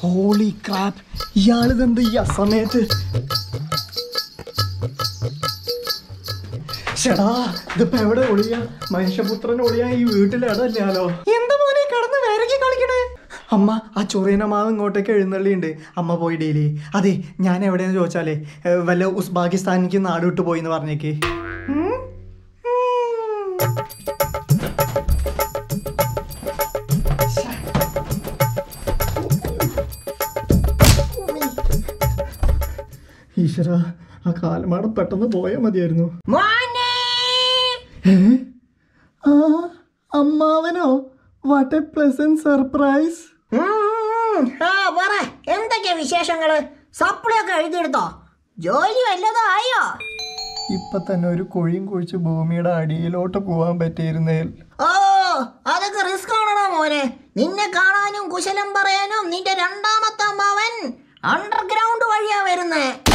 Holy crap ഇയാളിതെന്ത് ഈ അസമയത്ത് ഷടാ ഇതിപ്പോ എവിടെ ഒളിയ മനുഷ്യപുത്രൻ ഒളിയാ ഈ വീട്ടിൽ ഇടല്ലാലോ എന്താ മോനെ കടന്ന് വേരക്കി കളിക്കണേ അമ്മ ആ ചൊറിയന മാവ് ഇങ്ങോട്ടേക്ക് എഴുന്നള്ളിയുണ്ട് അമ്മ പോയി ഡെയിലി അതെ ഞാൻ എവിടെയെന്ന് ചോദിച്ചാലേ ഏ, വല്ല ഉസ്ബാക്കിസ്ഥാനിക്ക് നാട് വിട്ടു പോയി എന്ന് പറഞ്ഞേക്ക് ഉം? ഉം. ഈശ്വര ആ കാലമാടം പെട്ടെന്ന് പോയാൽ മതിയായിരുന്നു ഏ? ആ അമ്മാവനോ വാട്ട് എ പ്ലസന്റ് സർപ്രൈസ് ഉം, ആ പറ എന്തൊക്കെയാ വിശേഷങ്ങള് സപ്ലി ഒക്കെ എഴുതിയെടുത്തോ ജോലി വല്ലതും ആയോ ഇപ്പൊ തന്നെ ഒരു കുഴിയും കുഴിച്ച് ഭൂമിയുടെ അടിയിലോട്ട് പോവാൻ പറ്റിയിരുന്നേൽ ഓ അതൊക്കെ റിസ്ക് ആണോ മോനെ നിന്നെ കാണാനും കുശലം പറയാനും നിന്റെ രണ്ടാമത്തെ അമ്മാവൻ അണ്ടർഗ്രൗണ്ട് വഴിയാ വരുന്നേ